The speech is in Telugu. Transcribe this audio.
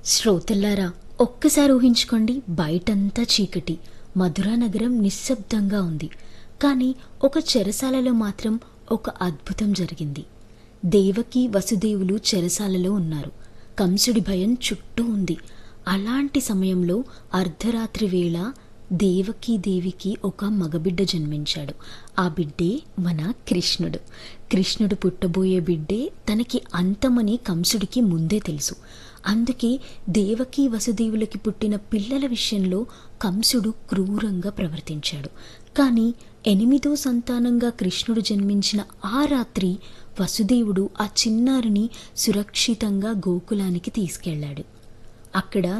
శ్రోతల్లారా ఒక్కసారి ఊహించుకోండి బయటంతా చీకటి మధురా నగరం నిశ్శబ్దంగా ఉంది కానీ ఒక చెరసాలలో మాత్రం ఒక అద్భుతం జరిగింది దేవకి వసుదేవులు చెరసాలలో ఉన్నారు కంసుడి భయం చుట్టూ ఉంది అలాంటి సమయంలో అర్ధరాత్రి వేళ దేవకి దేవికి ఒక మగబిడ్డ జన్మించాడు ఆ బిడ్డే మన కృష్ణుడు కృష్ణుడు పుట్టబోయే బిడ్డే తనకి అంతమని కంసుడికి ముందే తెలుసు అందుకే దేవకి వసుదేవులకి పుట్టిన పిల్లల విషయంలో కంసుడు క్రూరంగా ప్రవర్తించాడు కానీ ఎనిమిదో సంతానంగా కృష్ణుడు జన్మించిన ఆ రాత్రి వసుదేవుడు ఆ చిన్నారిని సురక్షితంగా గోకులానికి తీసుకెళ్ళాడు అక్కడ